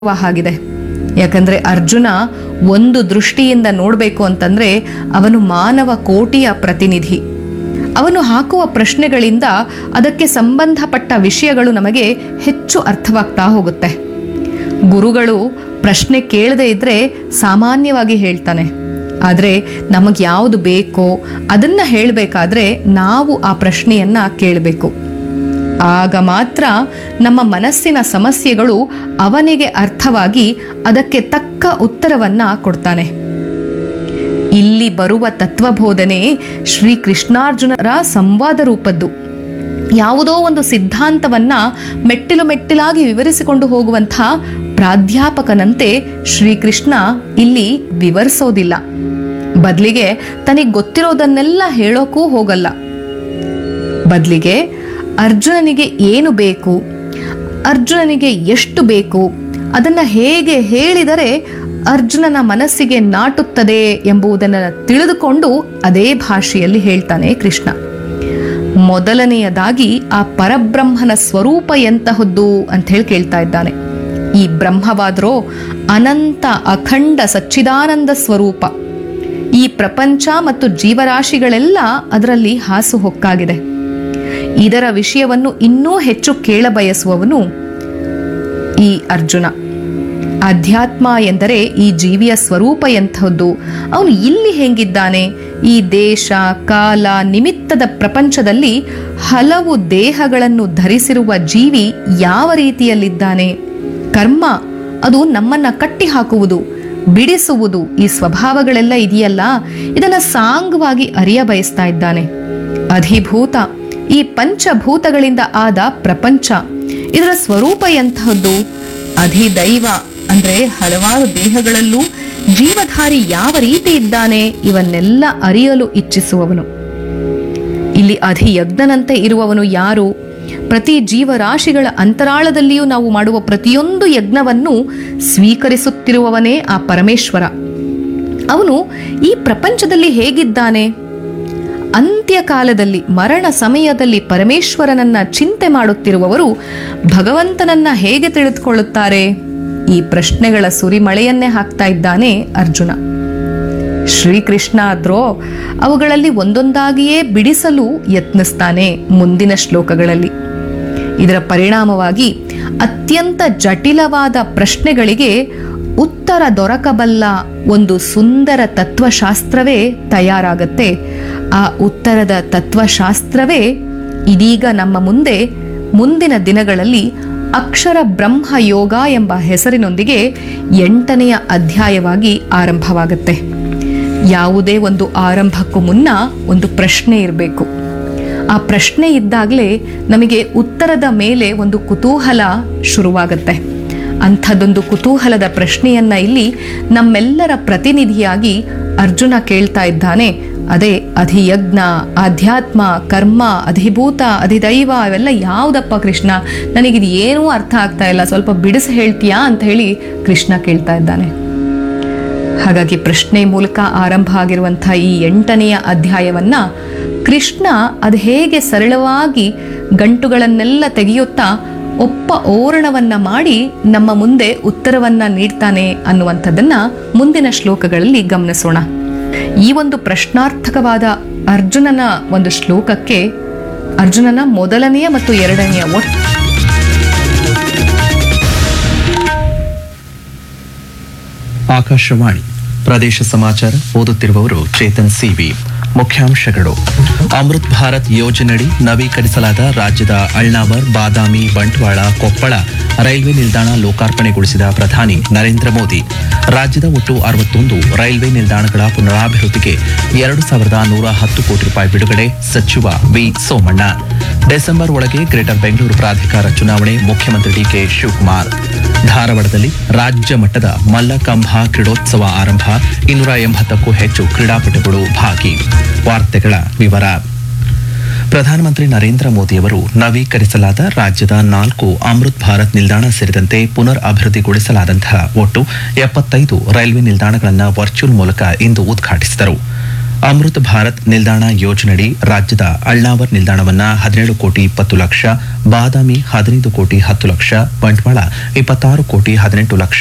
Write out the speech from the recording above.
ಆಗಿದೆ ಯಾಕಂದ್ರೆ ಅರ್ಜುನ ಒಂದು ದೃಷ್ಟಿಯಿಂದ ನೋಡಬೇಕು ಅಂತಂದ್ರೆ ಅವನು ಮಾನವ ಕೋಟಿಯ ಪ್ರತಿನಿಧಿ ಅವನು ಹಾಕುವ ಪ್ರಶ್ನೆಗಳಿಂದ ಅದಕ್ಕೆ ಸಂಬಂಧಪಟ್ಟ ವಿಷಯಗಳು ನಮಗೆ ಹೆಚ್ಚು ಅರ್ಥವಾಗ್ತಾ ಹೋಗುತ್ತೆ ಗುರುಗಳು ಪ್ರಶ್ನೆ ಕೇಳದೇ ಇದ್ರೆ ಸಾಮಾನ್ಯವಾಗಿ ಹೇಳ್ತಾನೆ ಆದರೆ ನಮಗೆ ಯಾವುದು ಬೇಕೋ ಅದನ್ನ ಹೇಳಬೇಕಾದ್ರೆ ನಾವು ಆ ಪ್ರಶ್ನೆಯನ್ನ ಕೇಳಬೇಕು ಆಗ ಮಾತ್ರ ನಮ್ಮ ಮನಸ್ಸಿನ ಸಮಸ್ಯೆಗಳು ಅವನಿಗೆ ಅರ್ಥವಾಗಿ ಅದಕ್ಕೆ ತಕ್ಕ ಉತ್ತರವನ್ನ ಕೊಡ್ತಾನೆ ಇಲ್ಲಿ ಬರುವ ತತ್ವಬೋಧನೆ ಶ್ರೀ ಕೃಷ್ಣಾರ್ಜುನರ ಸಂವಾದ ರೂಪದ್ದು ಯಾವುದೋ ಒಂದು ಸಿದ್ಧಾಂತವನ್ನ ಮೆಟ್ಟಿಲು ಮೆಟ್ಟಿಲಾಗಿ ವಿವರಿಸಿಕೊಂಡು ಹೋಗುವಂಥ ಪ್ರಾಧ್ಯಾಪಕನಂತೆ ಶ್ರೀಕೃಷ್ಣ ಇಲ್ಲಿ ವಿವರಿಸೋದಿಲ್ಲ ಬದಲಿಗೆ ತನಗೆ ಗೊತ್ತಿರೋದನ್ನೆಲ್ಲ ಹೇಳೋಕೂ ಹೋಗಲ್ಲ ಬದಲಿಗೆ ಅರ್ಜುನನಿಗೆ ಏನು ಬೇಕು ಅರ್ಜುನನಿಗೆ ಎಷ್ಟು ಬೇಕು ಅದನ್ನ ಹೇಗೆ ಹೇಳಿದರೆ ಅರ್ಜುನನ ಮನಸ್ಸಿಗೆ ನಾಟುತ್ತದೆ ಎಂಬುದನ್ನು ತಿಳಿದುಕೊಂಡು ಅದೇ ಭಾಷೆಯಲ್ಲಿ ಹೇಳ್ತಾನೆ ಕೃಷ್ಣ ಮೊದಲನೆಯದಾಗಿ ಆ ಪರಬ್ರಹ್ಮನ ಸ್ವರೂಪ ಎಂತಹದ್ದು ಅಂತ ಹೇಳಿ ಕೇಳ್ತಾ ಇದ್ದಾನೆ ಈ ಬ್ರಹ್ಮವಾದ್ರೋ ಅನಂತ ಅಖಂಡ ಸಚ್ಚಿದಾನಂದ ಸ್ವರೂಪ ಈ ಪ್ರಪಂಚ ಮತ್ತು ಜೀವರಾಶಿಗಳೆಲ್ಲ ಅದರಲ್ಲಿ ಹಾಸು ಹೊಕ್ಕಾಗಿದೆ ಇದರ ವಿಷಯವನ್ನು ಇನ್ನೂ ಹೆಚ್ಚು ಕೇಳಬಯಸುವವನು ಈ ಅರ್ಜುನ ಅಧ್ಯಾತ್ಮ ಎಂದರೆ ಈ ಜೀವಿಯ ಸ್ವರೂಪ ಎಂಥದ್ದು ಅವನು ಇಲ್ಲಿ ಹೆಂಗಿದ್ದಾನೆ ಈ ದೇಶ ಕಾಲ ನಿಮಿತ್ತದ ಪ್ರಪಂಚದಲ್ಲಿ ಹಲವು ದೇಹಗಳನ್ನು ಧರಿಸಿರುವ ಜೀವಿ ಯಾವ ರೀತಿಯಲ್ಲಿದ್ದಾನೆ ಕರ್ಮ ಅದು ನಮ್ಮನ್ನ ಕಟ್ಟಿ ಹಾಕುವುದು ಬಿಡಿಸುವುದು ಈ ಸ್ವಭಾವಗಳೆಲ್ಲ ಇದೆಯಲ್ಲ ಇದನ್ನ ಸಾಂಗವಾಗಿ ಅರಿಯ ಬಯಸ್ತಾ ಇದ್ದಾನೆ ಅಧಿಭೂತ ಈ ಪಂಚಭೂತಗಳಿಂದ ಆದ ಪ್ರಪಂಚ ಇದರ ಸ್ವರೂಪ ಎಂತಹದ್ದು ಅಧಿದೈವ ಅಂದ್ರೆ ಹಲವಾರು ದೇಹಗಳಲ್ಲೂ ಜೀವಧಾರಿ ಯಾವ ರೀತಿ ಇದ್ದಾನೆ ಇವನ್ನೆಲ್ಲ ಅರಿಯಲು ಇಚ್ಛಿಸುವವನು ಇಲ್ಲಿ ಅಧಿಯಜ್ಞನಂತೆ ಇರುವವನು ಯಾರು ಪ್ರತಿ ಜೀವರಾಶಿಗಳ ಅಂತರಾಳದಲ್ಲಿಯೂ ನಾವು ಮಾಡುವ ಪ್ರತಿಯೊಂದು ಯಜ್ಞವನ್ನು ಸ್ವೀಕರಿಸುತ್ತಿರುವವನೇ ಆ ಪರಮೇಶ್ವರ ಅವನು ಈ ಪ್ರಪಂಚದಲ್ಲಿ ಹೇಗಿದ್ದಾನೆ ಅಂತ್ಯಕಾಲದಲ್ಲಿ ಮರಣ ಸಮಯದಲ್ಲಿ ಪರಮೇಶ್ವರನನ್ನ ಚಿಂತೆ ಮಾಡುತ್ತಿರುವವರು ಭಗವಂತನನ್ನ ಹೇಗೆ ತಿಳಿದುಕೊಳ್ಳುತ್ತಾರೆ ಈ ಪ್ರಶ್ನೆಗಳ ಸುರಿಮಳೆಯನ್ನೇ ಹಾಕ್ತಾ ಇದ್ದಾನೆ ಅರ್ಜುನ ಶ್ರೀಕೃಷ್ಣ ಆದ್ರೋ ಅವುಗಳಲ್ಲಿ ಒಂದೊಂದಾಗಿಯೇ ಬಿಡಿಸಲು ಯತ್ನಿಸ್ತಾನೆ ಮುಂದಿನ ಶ್ಲೋಕಗಳಲ್ಲಿ ಇದರ ಪರಿಣಾಮವಾಗಿ ಅತ್ಯಂತ ಜಟಿಲವಾದ ಪ್ರಶ್ನೆಗಳಿಗೆ ಉತ್ತರ ದೊರಕಬಲ್ಲ ಒಂದು ಸುಂದರ ತತ್ವಶಾಸ್ತ್ರವೇ ತಯಾರಾಗತ್ತೆ ಆ ಉತ್ತರದ ತತ್ವಶಾಸ್ತ್ರವೇ ಇದೀಗ ನಮ್ಮ ಮುಂದೆ ಮುಂದಿನ ದಿನಗಳಲ್ಲಿ ಅಕ್ಷರ ಬ್ರಹ್ಮ ಯೋಗ ಎಂಬ ಹೆಸರಿನೊಂದಿಗೆ ಎಂಟನೆಯ ಅಧ್ಯಾಯವಾಗಿ ಆರಂಭವಾಗುತ್ತೆ ಯಾವುದೇ ಒಂದು ಆರಂಭಕ್ಕೂ ಮುನ್ನ ಒಂದು ಪ್ರಶ್ನೆ ಇರಬೇಕು ಆ ಪ್ರಶ್ನೆ ಇದ್ದಾಗಲೇ ನಮಗೆ ಉತ್ತರದ ಮೇಲೆ ಒಂದು ಕುತೂಹಲ ಶುರುವಾಗುತ್ತೆ ಅಂಥದ್ದೊಂದು ಕುತೂಹಲದ ಪ್ರಶ್ನೆಯನ್ನ ಇಲ್ಲಿ ನಮ್ಮೆಲ್ಲರ ಪ್ರತಿನಿಧಿಯಾಗಿ ಅರ್ಜುನ ಕೇಳ್ತಾ ಇದ್ದಾನೆ ಅದೇ ಅಧಿಯಜ್ಞ ಆಧ್ಯಾತ್ಮ ಕರ್ಮ ಅಧಿಭೂತ ಅಧಿದೈವ ಇವೆಲ್ಲ ಯಾವುದಪ್ಪ ಕೃಷ್ಣ ನನಗಿದು ಏನೂ ಅರ್ಥ ಆಗ್ತಾ ಇಲ್ಲ ಸ್ವಲ್ಪ ಬಿಡಿಸಿ ಹೇಳ್ತೀಯಾ ಅಂತ ಹೇಳಿ ಕೃಷ್ಣ ಕೇಳ್ತಾ ಇದ್ದಾನೆ ಹಾಗಾಗಿ ಪ್ರಶ್ನೆ ಮೂಲಕ ಆರಂಭ ಆಗಿರುವಂತಹ ಈ ಎಂಟನೆಯ ಅಧ್ಯಾಯವನ್ನ ಕೃಷ್ಣ ಅದು ಹೇಗೆ ಸರಳವಾಗಿ ಗಂಟುಗಳನ್ನೆಲ್ಲ ತೆಗೆಯುತ್ತಾ ಒಪ್ಪ ಓರಣವನ್ನ ಮಾಡಿ ನಮ್ಮ ಮುಂದೆ ಉತ್ತರವನ್ನ ನೀಡ್ತಾನೆ ಅನ್ನುವಂಥದ್ದನ್ನ ಮುಂದಿನ ಶ್ಲೋಕಗಳಲ್ಲಿ ಗಮನಿಸೋಣ ಈ ಒಂದು ಪ್ರಶ್ನಾರ್ಥಕವಾದ ಅರ್ಜುನನ ಒಂದು ಶ್ಲೋಕಕ್ಕೆ ಅರ್ಜುನನ ಮೊದಲನೆಯ ಮತ್ತು ಎರಡನೆಯ ಒಟ್ಟು ಆಕಾಶವಾಣಿ ಪ್ರದೇಶ ಸಮಾಚಾರ ಓದುತ್ತಿರುವವರು ಚೇತನ್ ಸಿವಿ ಮುಖ್ಯಾಂಶಗಳು ಅಮೃತ್ ಭಾರತ್ ಯೋಜನೆಯಡಿ ನವೀಕರಿಸಲಾದ ರಾಜ್ಯದ ಅಳ್ನಾವರ್ ಬಾದಾಮಿ ಬಂಟ್ವಾಳ ಕೊಪ್ಪಳ ರೈಲ್ವೆ ನಿಲ್ದಾಣ ಲೋಕಾರ್ಪಣೆಗೊಳಿಸಿದ ಪ್ರಧಾನಿ ನರೇಂದ್ರ ಮೋದಿ ರಾಜ್ಯದ ಒಟ್ಟು ಅರವತ್ತೊಂದು ರೈಲ್ವೆ ನಿಲ್ದಾಣಗಳ ಪುನರಾಭಿವೃದ್ಧಿಗೆ ಎರಡು ಸಾವಿರದ ನೂರ ಹತ್ತು ಕೋಟಿ ರೂಪಾಯಿ ಬಿಡುಗಡೆ ಸಚಿವ ವಿ ಸೋಮಣ್ಣ ಡಿಸೆಂಬರ್ ಒಳಗೆ ಗ್ರೇಟರ್ ಬೆಂಗಳೂರು ಪ್ರಾಧಿಕಾರ ಚುನಾವಣೆ ಮುಖ್ಯಮಂತ್ರಿ ಡಿಕೆ ಶಿವಕುಮಾರ್ ಧಾರವಾಡದಲ್ಲಿ ರಾಜ್ಯ ಮಟ್ಟದ ಮಲ್ಲಕಂಭ ಕ್ರೀಡೋತ್ಸವ ಆರಂಭ ಇನ್ನೂರ ಎಂಬತ್ತಕ್ಕೂ ಹೆಚ್ಚು ಕ್ರೀಡಾಪಟುಗಳು ಭಾಗಿ ವಾರ್ತೆಗಳ ವಿವರ ಪ್ರಧಾನಮಂತ್ರಿ ನರೇಂದ್ರ ಮೋದಿಯವರು ನವೀಕರಿಸಲಾದ ರಾಜ್ಯದ ನಾಲ್ಕು ಅಮೃತ್ ಭಾರತ್ ನಿಲ್ದಾಣ ಸೇರಿದಂತೆ ಪುನರ್ ಅಭಿವೃದ್ಧಿಗೊಳಿಸಲಾದಂತಹ ಒಟ್ಟು ಎಪ್ಪತ್ತೈದು ರೈಲ್ವೆ ನಿಲ್ದಾಣಗಳನ್ನು ವರ್ಚುವಲ್ ಮೂಲಕ ಇಂದು ಉದ್ಘಾಟಿಸಿದರು ಅಮೃತ್ ಭಾರತ್ ನಿಲ್ದಾಣ ಯೋಜನೆಯಡಿ ರಾಜ್ಯದ ಅಳ್ನಾವರ್ ನಿಲ್ದಾಣವನ್ನ ಹದಿನೇಳು ಕೋಟಿ ಇಪ್ಪತ್ತು ಲಕ್ಷ ಬಾದಾಮಿ ಹದಿನೈದು ಕೋಟಿ ಹತ್ತು ಲಕ್ಷ ಬಂಟ್ವಾಳ ಇಪ್ಪತ್ತಾರು ಕೋಟಿ ಹದಿನೆಂಟು ಲಕ್ಷ